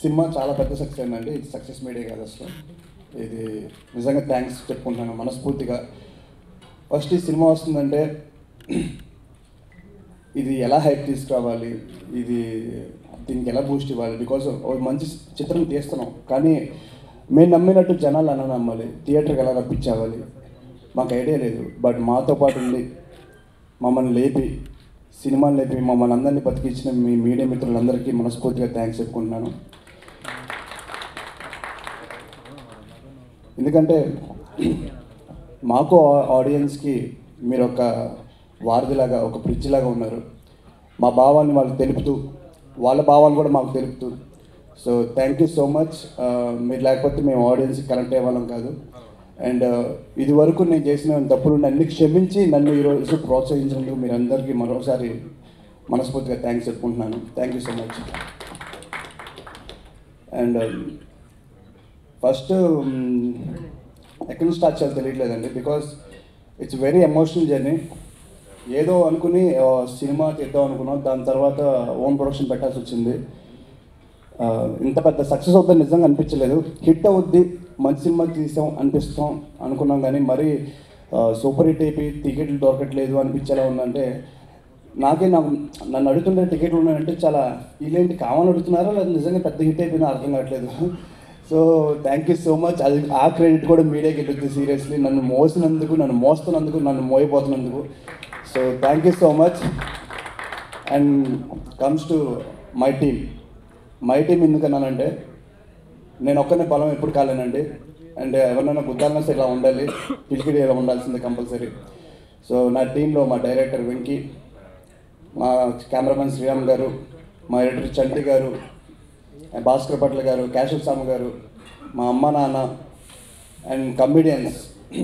Cinema చాలా పెద్ద success అయిందండి ఇది సక్సెస్ మీడియా కాదు అసలు ఇది నిజంగా థ్యాంక్స్ చెప్పుకుంటున్నాను మనస్ఫూర్తిగా ఫస్ట్ ఈ సినిమా వస్తుందంటే ఇది ఎలా హైప్ తీసుకురావాలి ఇది దీనికి ఎలా బూస్ట్ ఇవ్వాలి బికాజ్ ఒక మంచి చిత్రం తీస్తున్నాం కానీ మేము నమ్మినట్టు జనాలు ఎలా నమ్మాలి థియేటర్కి ఎలా రప్పించావాలి మాకు ఐడియా లేదు బట్ మాతో పాటు ఉండి మమ్మల్ని లేపి సినిమాని లేపి మమ్మల్ని అందరినీ బతికించిన మీ మీడియా మిత్రులందరికీ మనస్ఫూర్తిగా థ్యాంక్స్ చెప్పుకుంటున్నాను ఎందుకంటే మాకు ఆ- ఆడియన్స్కి మీరు ఒక వారధిలాగా ఒక బ్రిడ్జ్ లాగా ఉన్నారు మా భావాన్ని వాళ్ళకి తెలుపుతూ వాళ్ళ భావాన్ని కూడా మాకు తెలుపుతూ so thank you so much మీరు లేకపోతే మేము ఆడియన్స్కి కనెక్ట్ అయ్యే వాళ్ళం కాదు అండ్ ఇది వరకు నేను చేసిన తప్పులు అన్ని క్షమించి నన్ను ఈరోజు ప్రోత్సహించినందుకు మీరు అందరికీ మరోసారి మనస్ఫూర్తిగా థ్యాంక్స్ చెప్పుకుంటున్నాను thank you so much and first ఎక్కడి నుంచి స్టార్ట్ చేయాలో తెలియట్లేదండి because it's very emotional journey ఏదో అనుకుని ఆ, సినిమా తీద్దాం అనుకున్నాం దాని తర్వాత ఓన్ ప్రొడక్షన్ పెట్టాల్సి వచ్చింది ఆ, ఇంత పెద్ద సక్సెస్ అవుతుంది నిజంగా అనిపించలేదు హిట్ అవుద్ది మంచి సినిమా తీసాం అనిపిస్తాం అనుకున్నాం కానీ మరీ సూపర్ హిట్ అయిపోయి టికెట్లు దొరకట్లేదు అనిపించేలా ఉందంటే నాకే నాకు నన్ను అడుగుతుంటే టికెట్లు ఉన్నాయంటే చాలా వీళ్ళేంటి కావాలని అడుగుతున్నారా లేదా నిజంగా పెద్ద హిట్ అయిపోయినా అర్థం కావట్లేదు so thank you so much అది ఆ క్రెడిట్ కూడా మీడియాకి వెళ్ళింది సీరియస్లీ నన్ను మోసినందుకు నన్ను మోస్తున్నందుకు నన్ను మోయిపోతున్నందుకు so thank you so much and comes to my team my team ఎందుకన్నానంటే నేను ఒక్కనే బలం ఎప్పుడు కాలేనండి అండ్ ఎవరినైనా గుద్దాలన్నా సరే ఇలా ఉండాలి పిలికిడి ఇలా ఉండాల్సిందే కంపల్సరీ సో నా టీంలో మా డైరెక్టర్ వెంకీ మా కెమెరామెన్ శ్రీరామ్ గారు మా ఎడిటర్ చంటి గారు భాస్కర్ పట్ల గారు కేశవ్ సాము గారు మా అమ్మ నాన్న and comedians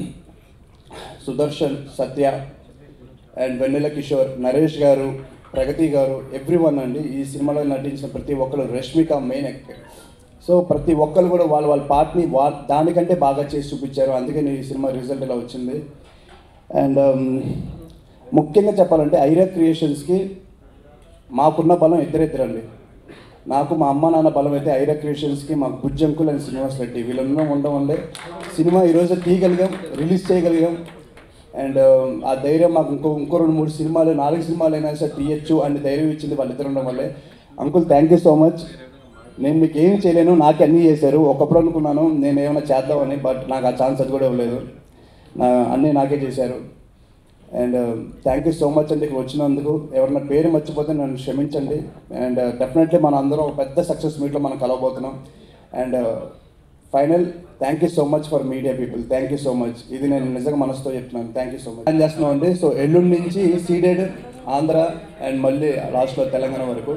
Sudarshan Satya and Vennela Kishore Naresh గారు ప్రగతి గారు ఎవ్రీ వన్ అండి ఈ సినిమాలో నటించిన ప్రతి ఒక్కరు రష్మిక మెయిన్ యాక్టర్ సో ప్రతి ఒక్కరు కూడా వాళ్ళ వాళ్ళ పార్ట్ని వా దానికంటే బాగా చేసి చూపించారు అందుకని ఈ సినిమా రిజల్ట్ ఇలా వచ్చింది అండ్ ముఖ్యంగా చెప్పాలంటే ఐరా క్రియేషన్స్కి మాకున్న బలం ఇద్దరిద్దరండి నాకు మా అమ్మ నాన్న బలం అయితే ఐరా క్రియేషన్స్కి మాకు బుజ్జంకుల్ అండ్ శ్రీనివాస్ రెడ్డి వీళ్ళందరం ఉండడం వల్లే సినిమా ఈరోజు తీయగలిగాం రిలీజ్ చేయగలిగాం అండ్ ఆ ధైర్యం మాకు ఇంకో ఇంకో రెండు మూడు సినిమాలు నాలుగు సినిమాలు అయినా సరే తీయచ్చు అని ధైర్యం ఇచ్చింది వాళ్ళిద్దరు ఉండడం వల్లే uncle thank you so much నేను మీకు ఏం చేయలేను నాకే అన్నీ చేశారు ఒకప్పుడు అనుకున్నాను నేను ఏమైనా చేద్దామని బట్ నాకు ఆ ఛాన్స్ అది కూడా ఇవ్వలేదు నా అన్నీ నాకే చేశారు and thank you so much అండి ఇక్కడ వచ్చినందుకు ఎవరన్నా పేరు మర్చిపోతే నన్ను క్షమించండి అండ్ డెఫినెట్లీ మన అందరం ఒక పెద్ద సక్సెస్ మీట్లో మనం కలవబోతున్నాం and final thank you so much for media people thank you so much ఇది నేను నిజంగా మనసుతో చెప్తున్నాను thank you so much plan చేస్తున్నాం అండి సో ఎల్లుండి నుంచి సీడెడ్ ఆంధ్ర అండ్ మళ్ళీ లాస్ట్లో తెలంగాణ వరకు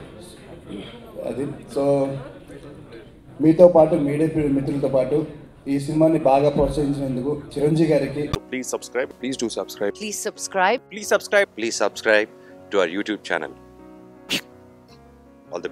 అది సో మీతో పాటు మీడియా మిత్రులతో పాటు ఈ సినిమాని బాగా ప్రోత్సహించినందుకు చిరంజీవి గారికి please subscribe. Please do subscribe. Please subscribe. Please subscribe. Please subscribe to our YouTube channel.